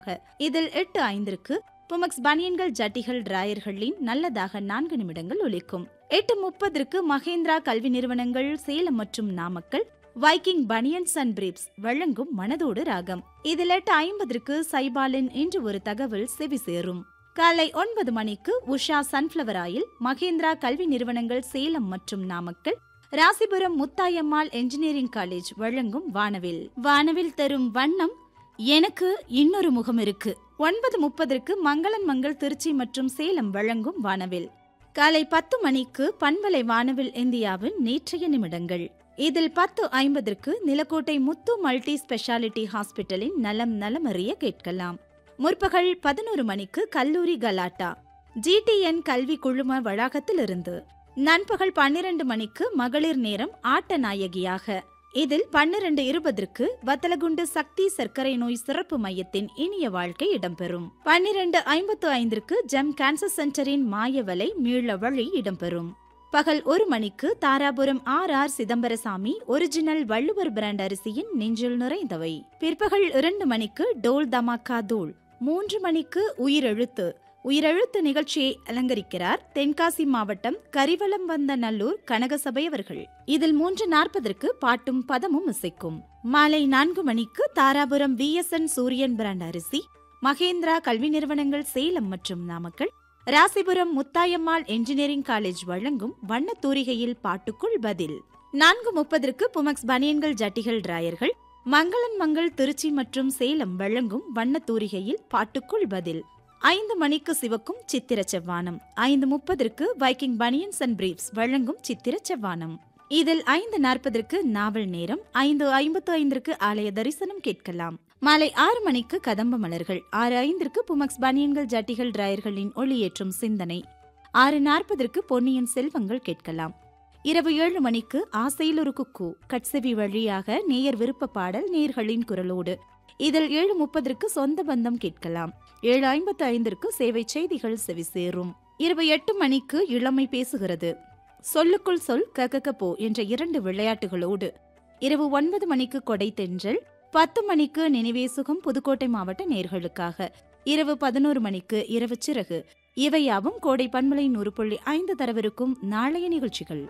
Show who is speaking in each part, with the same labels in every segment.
Speaker 1: இதில் எட்டு ஐந்திற்கு புமக்ஸ் பனியன்கள் ஜட்டிகள் டிராயர்களின் நல்லதாக நான்கு நிமிடங்கள் ஒலிக்கும் எட்டு முப்பதற்கு மகேந்திரா கல்வி நிறுவனங்கள் சேலம் மற்றும் Namakkal Viking banians and briefs வழங்கும் மனதோடு ராகம் இதில் எட்டு ஐம்பதற்கு சைபாலின் இன்று ஒரு தகவல் செவி சேரும் காலை ஒன்பது மணிக்கு உஷா சன்ஃபிளவர் ஆயில் மகேந்திரா கல்வி நிறுவனங்கள் சேலம் மற்றும் நாமக்கல் ராசிபுரம் முத்தாயம்மாள் என்ஜினியரிங் காலேஜ் வழங்கும் வானவில் வானவில் தரும் வண்ணம் எனக்கு இன்னொரு முகம் இருக்கு ஒன்பது முப்பதற்கு மங்களன் மங்கள் திருச்சி மற்றும் சேலம் வழங்கும் வானவில் காலை பத்து மணிக்கு பண்பலை வானவில் இந்தியாவின் நேற்றைய நிமிடங்கள் இதில் பத்து ஐம்பதற்கு நிலக்கோட்டை முத்து மல்டி ஸ்பெஷாலிட்டி ஹாஸ்பிட்டலின் நலம் நலமறிய கேட்கலாம் முற்பகல் பதினோரு மணிக்கு கல்லூரி கலாட்டா ஜிடிஎன் கல்வி குழும வளாகத்திலிருந்து நண்பகல் பன்னிரண்டு மணிக்கு மகளிர் நேரம் ஆட்ட நாயகியாக இதில் பன்னிரண்டு இருபதற்கு வத்தலகுண்டு சக்தி சர்க்கரை நோய் சிறப்பு மையத்தின் இனிய வாழ்க்கை இடம்பெறும் பன்னிரண்டு ஐம்பத்து ஐந்திற்கு ஜெம் கேன்சர் சென்டரின் மாயவலை மீள வழி இடம்பெறும் பகல் ஒரு மணிக்கு Dharapuram R R Chidambarasamy original Valluvar brand அரிசியின் நெஞ்சில் நிறைந்தவை பிற்பகல் இரண்டு மணிக்கு டோல் தமாக்கா தூள் மூன்று மணிக்கு உயிரெழுத்து உயிரெழுத்து நிகழ்ச்சியை அலங்கரிக்கிறார் தென்காசி மாவட்டம் கரிவலம் வந்த நல்லூர் கனகசபை அவர்கள் இதில் மூன்று நாற்பதற்கு பாட்டும் பதமும் இசைக்கும் மாலை நான்கு மணிக்கு தாராபுரம் விஎஸ்என் சூரியன் பிராண்ட் அரிசி மகேந்திரா கல்வி நிறுவனங்கள் சேலம் மற்றும் நாமக்கல் ராசிபுரம் முத்தாயம்மாள் என்ஜினியரிங் காலேஜ் வழங்கும் வண்ண தூரிகையில் பாட்டுக்குள் பதில் நான்கு முப்பதற்கு புமக்ஸ் பனியன்கள் ஜட்டிகள் டிராயர்கள் மங்களன் மங்கள் திருச்சி மற்றும் சேலம் வழங்கும் வண்ண தூரிகையில் பாட்டுக்குள் பதில் ஐந்து மணிக்கு சிவக்கும் சித்திர செவ்வானம் ஐந்து முப்பதற்கு வைக்கிங் பனியன்ஸ் அண்ட் பிரீப்ஸ் வழங்கும் சித்திர செவ்வானம் இதில் ஐந்து நாற்பதற்கு நாவல் நேரம் ஐந்து ஐம்பத்து ஐந்திற்கு ஆலய தரிசனம் கேட்கலாம் மாலை ஆறு மணிக்கு கதம்ப மலர்கள் ஆறு ஐந்திற்கு புமக்ஸ் பனியன்கள் ஜட்டிகள் டிராயர்களின் ஒளியேற்றும் சிந்தனை ஆறு நாற்பதற்கு பொன்னியின் செல்வங்கள் கேட்கலாம் இரவு ஏழு மணிக்கு ஆசையில் ஒரு குக்கு கட்செவி வழியாக நேயர் விருப்ப பாடல் நேர்களின் குரலோடு இதில் ஏழு முப்பதற்கு சொந்த பந்தம் கேட்கலாம் ஏழு ஐம்பத்து ஐந்திற்கு சேவை செய்திகள் செவி சேரும் இரவு எட்டு மணிக்கு இளமை பேசுகிறது சொல்லுக்குள் சொல் ககக போ என்ற இரண்டு விளையாட்டுகளோடு இரவு ஒன்பது மணிக்கு கொடை தென்றல் பத்து மணிக்கு நினைவே சுகம் புதுக்கோட்டை மாவட்ட நேர்களுக்காக இரவு பதினோரு மணிக்கு இரவு சிறகு இவையாவும் கோடை பன்மலை நூறு புள்ளி ஐந்து தரவிருக்கும் நாளைய நிகழ்ச்சிகள்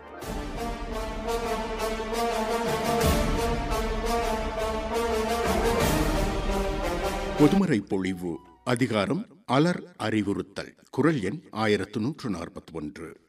Speaker 2: பொதுமறை பொழிவு அதிகாரம் அலர் அறிவுறுத்தல் குரல் எண் ஆயிரத்து நூற்று நாற்பத்தி ஒன்று